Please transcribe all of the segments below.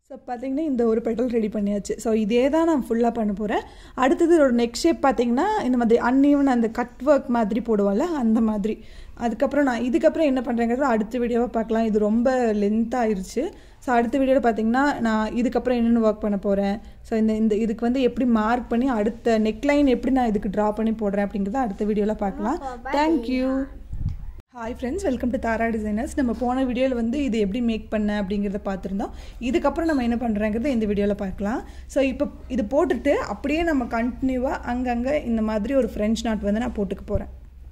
so பார்த்தீங்கன்னா இந்த ஒரு பெடல் ரெடி பண்ணியாச்சு ஸோ இதே தான் நான் ஃபுல்லாக பண்ண போகிறேன் அடுத்தது ஒரு நெக் ஷேப் பார்த்தீங்கன்னா இந்த மாதிரி அன்ஈவன் அந்த கட் ஒர்க் மாதிரி போடுவோம்ல அந்த மாதிரி அதுக்கப்புறம் நான் இதுக்கப்புறம் என்ன பண்ணுறேங்கிறது அடுத்த வீடியோவாக பார்க்கலாம் இது ரொம்ப லென்த் ஆயிருச்சு ஸோ அடுத்த வீடியோவில் பார்த்தீங்கன்னா நான் இதுக்கப்புறம் என்னென்ன ஒர்க் பண்ண போகிறேன் ஸோ இந்த இந்த இதுக்கு வந்து எப்படி மார்க் பண்ணி அடுத்த நெக்லைன் எப்படி நான் இதுக்கு ட்ரா பண்ணி போடுறேன் அப்படிங்கிறத அடுத்த வீடியோவில் பார்க்கலாம் thank you hi friends welcome to Tara designers நம்ம போன வீடியோவில் வந்து இது எப்படி மேக் பண்ண அப்படிங்கிறத பார்த்துருந்தோம் இதுக்கப்புறம் நம்ம என்ன பண்ணுறோங்கிறத இந்த வீடியோவில் பார்க்கலாம் ஸோ இப்போ இது போட்டுட்டு அப்படியே நம்ம கண்டினியூவாக அங்கங்கே இந்த மாதிரி ஒரு ஃப்ரெஞ்ச் நாட் வந்து நான் போட்டுக்க போகிறேன்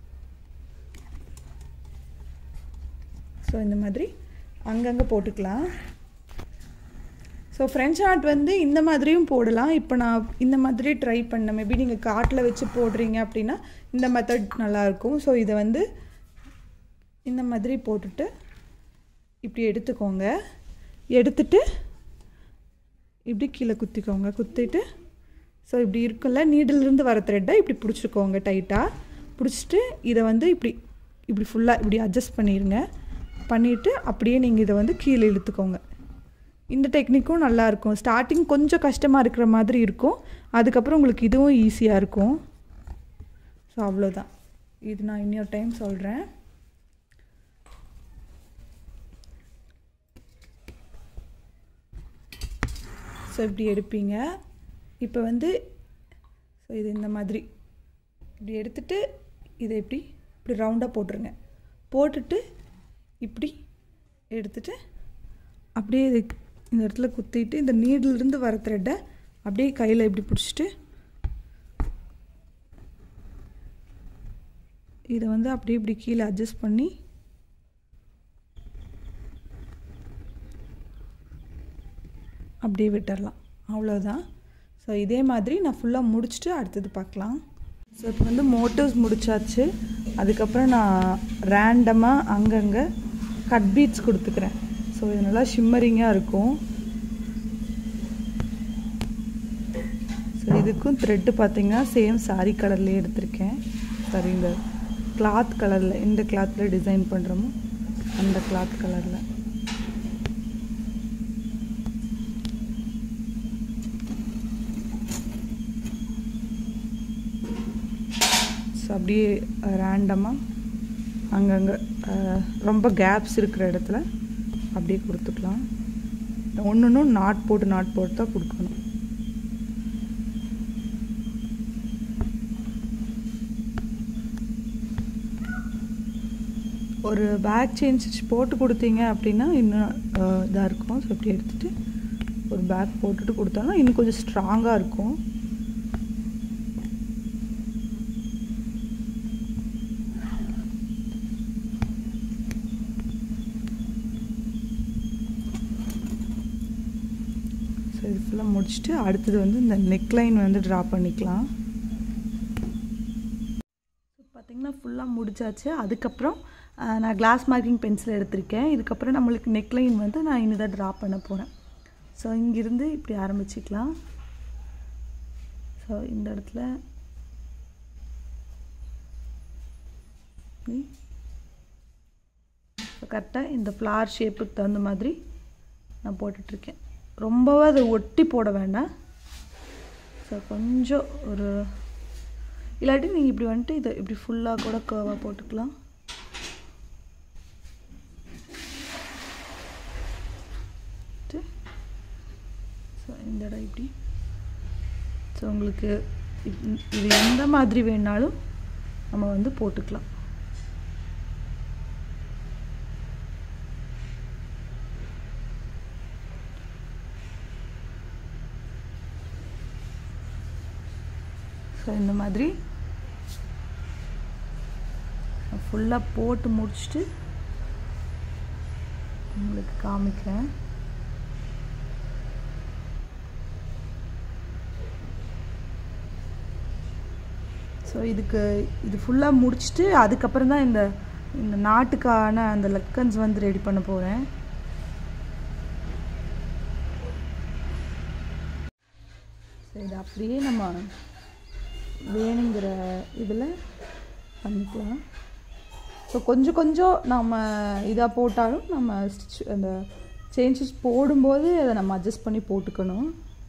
ஸோ இந்த மாதிரி அங்கங்கே போட்டுக்கலாம் ஸோ ஃப்ரெஞ்ச் நாட் வந்து இந்த மாதிரியும் போடலாம் இப்போ நான் இந்த மாதிரி ட்ரை பண்ணேன் மேபி நீங்கள் காட்டில் வச்சு போடுறீங்க அப்படின்னா இந்த மெத்தட் நல்லாயிருக்கும் ஸோ இதை வந்து இந்த மாதிரி போட்டுட்டு இப்படி எடுத்துக்கோங்க எடுத்துட்டு இப்படி கீழே குத்திக்கோங்க குத்திட்டு ஸோ இப்படி இருக்குல்ல நீடிலிருந்து வர த்ரெட்டை இப்படி பிடிச்சிக்கோங்க டைட்டாக பிடிச்சிட்டு இதை வந்து இப்படி இப்படி ஃபுல்லாக இப்படி அட்ஜஸ்ட் பண்ணிடுங்க பண்ணிவிட்டு அப்படியே நீங்கள் இதை வந்து கீழே இழுத்துக்கோங்க இந்த டெக்னிக்கும் நல்லாயிருக்கும் ஸ்டார்டிங் கொஞ்சம் கஷ்டமாக இருக்கிற மாதிரி இருக்கும் அதுக்கப்புறம் உங்களுக்கு இதுவும் ஈஸியாக இருக்கும் ஸோ அவ்வளோதான் இது நான் இன்னொரு டைம் சொல்கிறேன் ஸோ இப்படி எடுப்பீங்க இப்போ வந்து ஸோ இது இந்த மாதிரி இப்படி எடுத்துட்டு இதை இப்படி இப்படி ரவுண்டாக போட்டுருங்க போட்டுட்டு இப்படி எடுத்துட்டு அப்படியே இது இந்த இடத்துல குத்திட்டு இந்த நீடிலிருந்து வர த்ரெட்டை அப்படியே கையில் இப்படி பிடிச்சிட்டு இதை வந்து அப்படியே இப்படி கீழே அட்ஜஸ்ட் பண்ணி அப்படியே விட்டுடலாம் அவ்வளோதான் ஸோ இதே மாதிரி நான் ஃபுல்லாக முடிச்சுட்டு அடுத்தது பார்க்கலாம் ஸோ இப்போ வந்து மோட்டிவ்ஸ் முடிச்சாச்சு அதுக்கப்புறம் நான் ரேண்டமாக அங்கங்கே கட் பீட்ஸ் கொடுத்துக்கிறேன் ஸோ இது நல்லா ஷிம்மரிங்காக இருக்கும் ஸோ இதுக்கும் த்ரெட்டு பார்த்தீங்கன்னா சேம் சாரி கலர்லேயே எடுத்திருக்கேன் சாரி இந்த கிளாத் கலரில் எந்த கிளாத்தில் டிசைன் பண்ணுறோமோ அந்த கிளாத் கலரில் ஸோ அப்படியே ரேண்டமாக அங்கங்கே ரொம்ப கேப்ஸ் இருக்கிற இடத்துல அப்படியே கொடுத்துக்கலாம் ஒன்று ஒன்று நாட் போட்டு நாட் போட்டு தான் கொடுக்கணும் ஒரு பேக் சேஞ்ச் போட்டு கொடுத்தீங்க அப்படின்னா இன்னும் இதாக இருக்கும் ஸோ இப்படி எடுத்துகிட்டு ஒரு பேக் போட்டுட்டு கொடுத்தோம்னா இன்னும் கொஞ்சம் ஸ்ட்ராங்காக இருக்கும் ஸோ இது ஃபுல்லாக முடிச்சுட்டு அடுத்தது வந்து இந்த நெக்லைன் வந்து ட்ரா பண்ணிக்கலாம் ஸோ பார்த்திங்கன்னா ஃபுல்லாக முடிச்சாச்சு அதுக்கப்புறம் நான் கிளாஸ் மார்க்கிங் பென்சில் எடுத்திருக்கேன் இதுக்கப்புறம் நம்மளுக்கு நெக்லைன் வந்து நான் இனிதான் ட்ரா பண்ண போகிறேன் ஸோ இங்கிருந்து இப்படி ஆரம்பிச்சிக்கலாம் ஸோ இந்த இடத்துல ஸோ கரெக்டாக இந்த ஃப்ளார் ஷேப்புக்கு தகுந்த மாதிரி நான் போட்டுட்ருக்கேன் ரொம்பவே அதை ஒட்டி போட வேண்டாம் ஸோ கொஞ்சம் ஒரு இல்லாட்டி நீங்கள் இப்படி வந்துட்டு இதை இப்படி ஃபுல்லாக கூட கர்வாக போட்டுக்கலாம் ஸோ இந்த இடம் இப்படி ஸோ உங்களுக்கு இது எந்த மாதிரி வேணாலும் நம்ம வந்து போட்டுக்கலாம் ஸோ இந்த மாதிரி ஃபுல்லாக போட்டு முடிச்சுட்டு உங்களுக்கு காமிக்கிறேன் ஸோ இதுக்கு இது ஃபுல்லாக முடிச்சுட்டு அதுக்கப்புறம் தான் இந்த இந்த நாட்டுக்கான அந்த லக்கன்ஸ் வந்து ரெடி பண்ண போகிறேன் ஸோ இது அப்படியே நம்ம வேணுங்கிற இதில் பண்ணிக்கலாம் ஸோ கொஞ்சம் கொஞ்சம் நம்ம இதாக போட்டாலும் நம்ம ஸ்டிச் அந்த சேஞ்சஸ் போடும்போது அதை நம்ம அட்ஜஸ்ட் பண்ணி போட்டுக்கணும்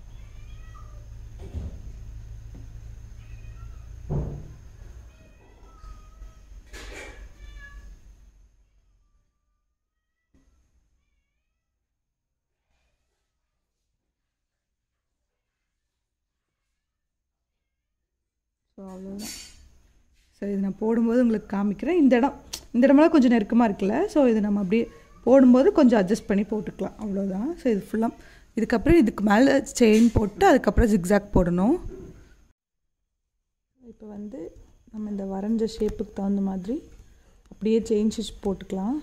ஸோ அவ்வளோதான் சரி இது நான் போடும்போது உங்களுக்கு காமிக்கிறேன் இந்த இடம் இந்த இடமெல்லாம் கொஞ்சம் நெருக்கமாக இருக்குல்ல ஸோ இது நம்ம அப்படியே போடும்போது கொஞ்சம் அட்ஜஸ்ட் பண்ணி போட்டுக்கலாம் அவ்வளோதான் ஸோ இது ஃபுல்லாக இதுக்கப்புறம் இதுக்கு மேலே செயின் போட்டு அதுக்கப்புறம் ஜிக்ஸாக் போடணும் இப்போ வந்து நம்ம இந்த வரைஞ்ச ஷேப்புக்கு தகுந்த மாதிரி அப்படியே செயின் ஸ்டிச் போட்டுக்கலாம்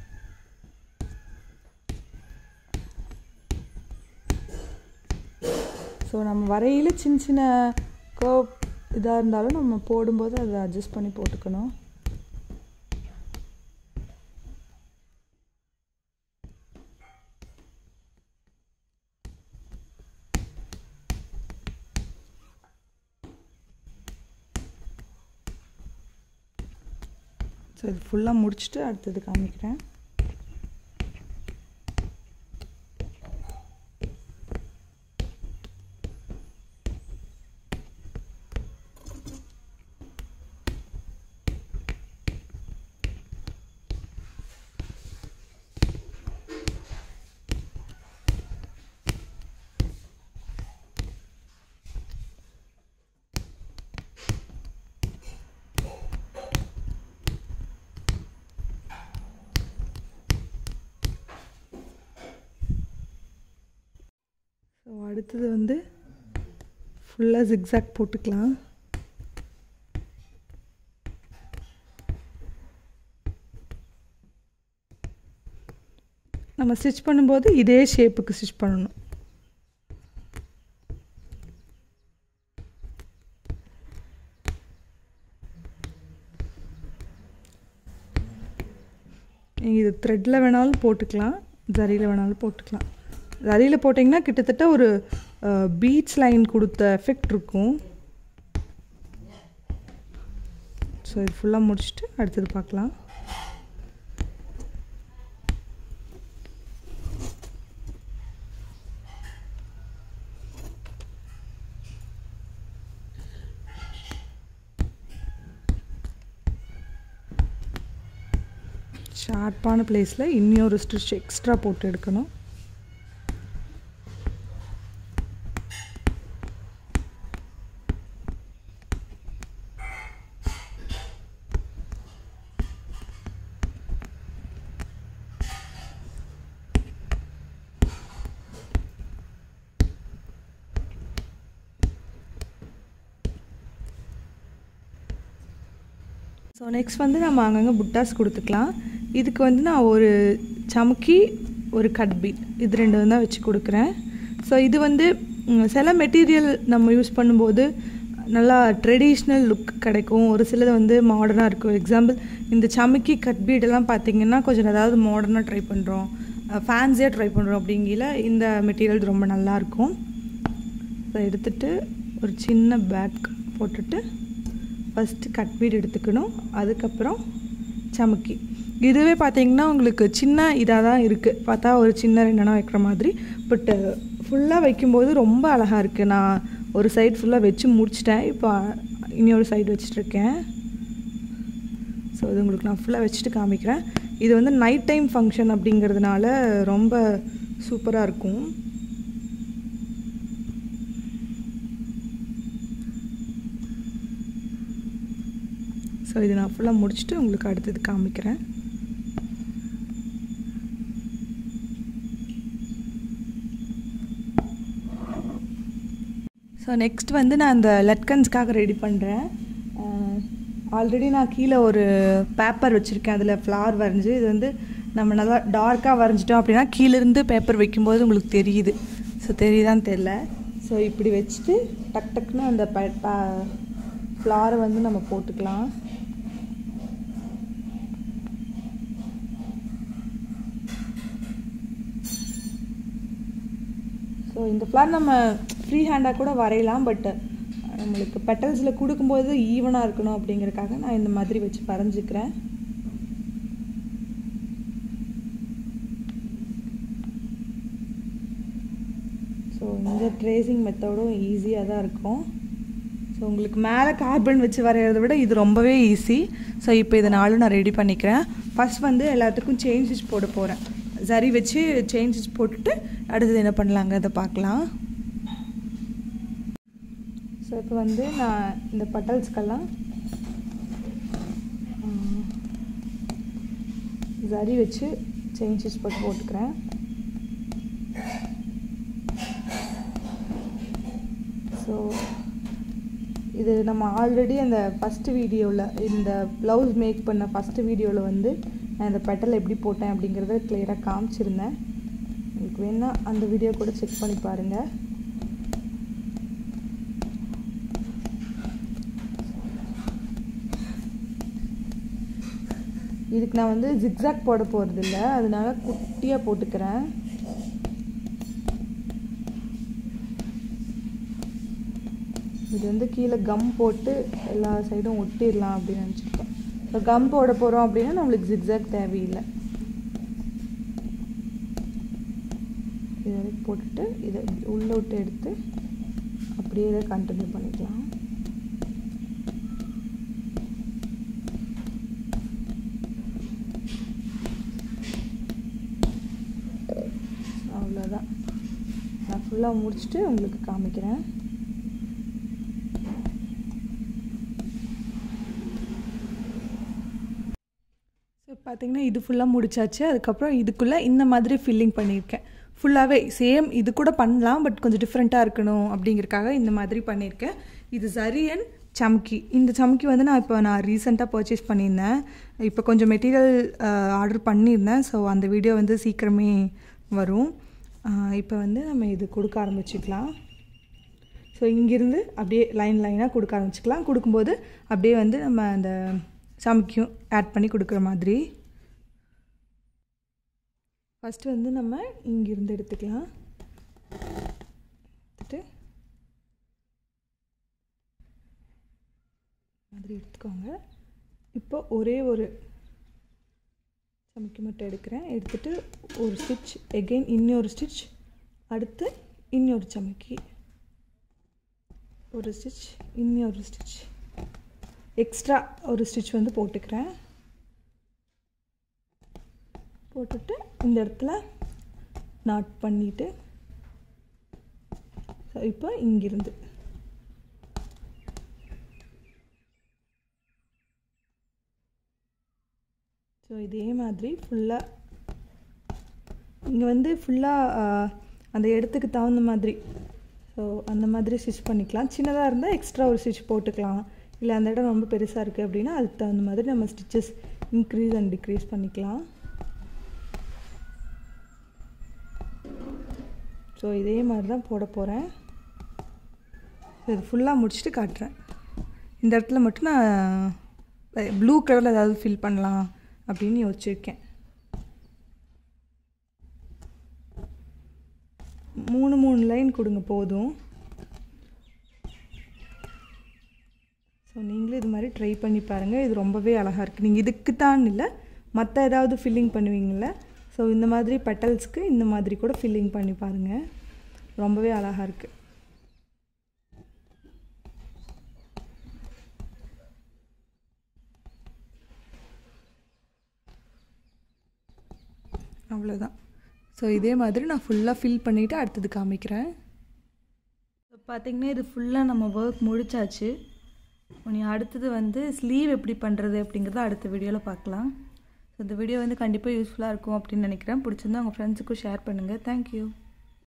ஸோ நம்ம வரையில் சின்ன சின்ன கர்வ் இதாக இருந்தாலும் நம்ம போடும்போது அதை அட்ஜஸ்ட் பண்ணி போட்டுக்கணும் ஸோ இது ஃபுல்லாக முடிச்சுட்டு அடுத்தது காமிக்கிறேன் ஸோ அடுத்தது வந்து ஃபுல்லாக ஜிக்ஸாக் போட்டுக்கலாம் நம்ம ஸ்டிச் பண்ணும்போது இதே ஷேப்புக்கு ஸ்டிச் பண்ணணும் நீங்கள் இது த்ரெட்டில் வேணாலும் போட்டுக்கலாம் ஜரியில் வேணாலும் போட்டுக்கலாம் ஜரியில் போட்டிங்கன்னா கிட்டத்தட்ட ஒரு பீச் லைன் கொடுத்த எஃபெக்ட் இருக்கும் ஸோ இது ஃபுல்லாக முடிச்சுட்டு அடுத்தது பார்க்கலாம் ஷார்ப்பான பிளேஸில் இன்னொரு ஸ்டிச் எக்ஸ்ட்ரா போட்டு எடுக்கணும் ஸோ நெக்ஸ்ட் வந்து நம்ம அங்கங்கே புட்டாஸ் கொடுத்துக்கலாம் இதுக்கு வந்து நான் ஒரு சமுக்கி ஒரு கட் பீட் இது ரெண்டு தான் வச்சு கொடுக்குறேன் ஸோ இது வந்து ம், சில மெட்டீரியல் நம்ம யூஸ் பண்ணும்போது நல்லா ட்ரெடிஷ்னல் லுக் கிடைக்கும் ஒரு சிலது வந்து மாடர்னாக இருக்கும் எக்ஸாம்பிள் இந்த சமுக்கி கட் பீடெல்லாம் பார்த்தீங்கன்னா கொஞ்சம் ஏதாவது மாடர்னாக ட்ரை பண்ணுறோம் ஃபேன்சியாக ட்ரை பண்ணுறோம் அப்படிங்கில இந்த மெட்டீரியல் ரொம்ப நல்லாயிருக்கும் அதை எடுத்துட்டு ஒரு சின்ன பேக் போட்டுட்டு ஃபஸ்ட்டு கட் பீட் எடுத்துக்கணும் அதுக்கப்புறம் சமுக்கி இதுவே பார்த்தீங்கன்னா உங்களுக்கு சின்ன இதாக தான் இருக்குது பார்த்தா ஒரு சின்ன ரெண்டெண்ணம் வைக்கிற மாதிரி பட்டு ஃபுல்லாக வைக்கும்போது ரொம்ப அழகாக இருக்குது நான் ஒரு சைடு ஃபுல்லாக வச்சு முடிச்சிட்டேன் இப்போ இனி ஒரு சைடு வச்சிட்ருக்கேன் ஸோ இது உங்களுக்கு நான் ஃபுல்லாக வச்சுட்டு காமிக்கிறேன் இது வந்து நைட் டைம் ஃபங்க்ஷன் அப்படிங்கிறதுனால ரொம்ப சூப்பராக இருக்கும் ஸோ இது நான் ஃபுல்லாக முடிச்சுட்டு உங்களுக்கு அடுத்தது காமிக்கிறேன் ஸோ நெக்ஸ்ட் வந்து நான் அந்த லட்கன்ஸ்க்காக ரெடி பண்ணுறேன் ஆல்ரெடி நான் கீழே ஒரு பேப்பர் வச்சுருக்கேன் அதில் ஃப்ளவர் வரைஞ்சி இது வந்து நம்ம நல்லா டார்க்காக வரைஞ்சிட்டோம் அப்படின்னா கீழேருந்து பேப்பர் வைக்கும்போது உங்களுக்கு தெரியுது ஸோ தெரியுதான்னு தெரில ஸோ இப்படி வச்சுட்டு டக் டக்குன்னு அந்த ஃப்ளாரை வந்து நம்ம போட்டுக்கலாம் ஸோ இந்த ஃப்ளார் நம்ம ஃப்ரீ ஹேண்டாக கூட வரையலாம் பட் நம்மளுக்கு பெட்டல்ஸில் கொடுக்கும்போது ஈவனாக இருக்கணும் அப்படிங்கிறதுக்காக நான் இந்த மாதிரி வச்சு வரைஞ்சிக்கிறேன் ஸோ இந்த ட்ரேசிங் மெத்தடும் ஈஸியாக தான் இருக்கும் ஸோ உங்களுக்கு மேலே கார்பன் வச்சு வரைகிறத விட இது ரொம்பவே ஈஸி ஸோ இப்போ இதை நாளும் நான் ரெடி பண்ணிக்கிறேன் ஃபஸ்ட் வந்து எல்லாத்துக்கும் செயின் ஸ்டிச் போட போகிறேன் சரி வச்சு செயின் ஸ்டிச் போட்டுட்டு அடுத்தது என்ன பண்ணலாங்கிறத பார்க்கலாம் ஸோ இப்போ வந்து நான் இந்த பட்டல்ஸ்க்கெல்லாம் சரி வச்சு செயின் ஸ்டிச் போட்டு போட்டுக்கிறேன் ஸோ இது நம்ம ஆல்ரெடி அந்த ஃபஸ்ட்டு வீடியோவில் இந்த ப்ளவுஸ் மேக் பண்ண ஃபஸ்ட்டு வீடியோவில் வந்து நான் இந்த பெட்டல் எப்படி போட்டேன் அப்படிங்கிறத கிளியராக காமிச்சிருந்தேன் உங்களுக்கு வேணால் அந்த வீடியோ கூட செக் பண்ணி பாருங்கள் இதுக்கு நான் வந்து ஜிக்ஸாக் போட போகிறது இல்லை அதனால குட்டியாக போட்டுக்கிறேன் இது வந்து கீழே கம் போட்டு எல்லா சைடும் ஒட்டிடலாம் அப்படின்னு நினச்சிருக்கேன் இப்போ கம் போட போகிறோம் அப்படின்னா நம்மளுக்கு ஜிக்ஸாக் தேவையில்லை இதை போட்டுட்டு இதை உள்ளே விட்டு எடுத்து அப்படியே இதை கண்டினியூ பண்ணிக்கலாம் அவ்வளோதான் நான் ஃபுல்லாக முடிச்சுட்டு உங்களுக்கு காமிக்கிறேன் ஸோ பார்த்தீங்கன்னா இது ஃபுல்லாக முடிச்சாச்சு அதுக்கப்புறம் இதுக்குள்ளே இந்த மாதிரி ஃபில்லிங் பண்ணியிருக்கேன் ஃபுல்லாகவே சேம் இது கூட பண்ணலாம் பட் கொஞ்சம் டிஃப்ரெண்ட்டாக இருக்கணும் அப்படிங்கிறக்காக இந்த மாதிரி பண்ணியிருக்கேன் இது சரியன் சம்கி இந்த சம்கி வந்து நான் இப்போ நான் ரீசெண்டாக பர்ச்சேஸ் பண்ணியிருந்தேன் இப்போ கொஞ்சம் மெட்டீரியல் ஆர்டர் பண்ணியிருந்தேன் ஸோ அந்த வீடியோ வந்து சீக்கிரமே வரும் இப்போ வந்து நம்ம இது கொடுக்க ஆரம்பிச்சுக்கலாம் ஸோ இங்கேருந்து அப்படியே லைன் லைனாக கொடுக்க ஆரம்பிச்சுக்கலாம் கொடுக்கும்போது அப்படியே வந்து நம்ம அந்த சமைக்கும் ஆட் பண்ணி கொடுக்குற மாதிரி ஃபஸ்ட்டு வந்து நம்ம இங்கிருந்து எடுத்துக்கலாம் எடுத்துட்டு மாதிரி எடுத்துக்கோங்க இப்போ ஒரே ஒரு சமைக்க மட்டும் எடுக்கிறேன் எடுத்துட்டு ஒரு ஸ்டிச் எகெயின் இன்னொரு ஸ்டிச் அடுத்து இன்னொரு சமைக்கி ஒரு ஸ்டிச் இன்னொரு ஸ்டிச் எக்ஸ்ட்ரா ஒரு ஸ்டிச் வந்து போட்டுக்கிறேன் போட்டுட்டு இந்த இடத்துல நாட் பண்ணிவிட்டு ஸோ இப்போ இங்கிருந்து ஸோ இதே மாதிரி ஃபுல்லாக இங்கே வந்து ஃபுல்லாக அந்த இடத்துக்கு தகுந்த மாதிரி ஸோ அந்த மாதிரி ஸ்டிச் பண்ணிக்கலாம் சின்னதாக இருந்தால் எக்ஸ்ட்ரா ஒரு ஸ்டிச் போட்டுக்கலாம் இல்லை அந்த இடம் ரொம்ப பெருசாக இருக்குது அப்படின்னா அதுக்கு தகுந்த மாதிரி நம்ம ஸ்டிச்சஸ் இன்க்ரீஸ் அண்ட் டிக்ரீஸ் பண்ணிக்கலாம் ஸோ இதே மாதிரி தான் போட போகிறேன் இது ஃபுல்லாக முடிச்சுட்டு காட்டுறேன் இந்த இடத்துல மட்டும் நான் ப்ளூ கலரில் ஏதாவது ஃபில் பண்ணலாம் அப்படின்னு யோசிச்சிருக்கேன் மூணு மூணு லைன் கொடுங்க போதும் ஸோ நீங்களும் இது மாதிரி ட்ரை பண்ணி பாருங்கள் இது ரொம்பவே அழகாக இருக்குது நீங்கள் இதுக்கு தான் இல்லை மற்ற ஏதாவது ஃபில்லிங் பண்ணுவீங்கள ஸோ இந்த மாதிரி பெட்டல்ஸ்க்கு இந்த மாதிரி கூட ஃபில்லிங் பண்ணி பாருங்கள் ரொம்பவே அழகாக இருக்குது அவ்வளோதான் ஸோ இதே மாதிரி நான் ஃபுல்லாக ஃபில் பண்ணிவிட்டு அடுத்தது காமிக்கிறேன் ஸோ பார்த்திங்கன்னா இது ஃபுல்லாக நம்ம ஒர்க் முடிச்சாச்சு இனி அடுத்தது வந்து ஸ்லீவ் எப்படி பண்ணுறது அப்படிங்கிறத அடுத்த வீடியோவில் பார்க்கலாம் ஸோ இந்த வீடியோ வந்து கண்டிப்பாக யூஸ்ஃபுல்லாக இருக்கும் அப்படின்னு நினைக்கிறேன் பிடிச்சிருந்தா உங்கள் ஃப்ரெண்ட்ஸுக்கும் ஷேர் பண்ணுங்கள் தேங்க்யூ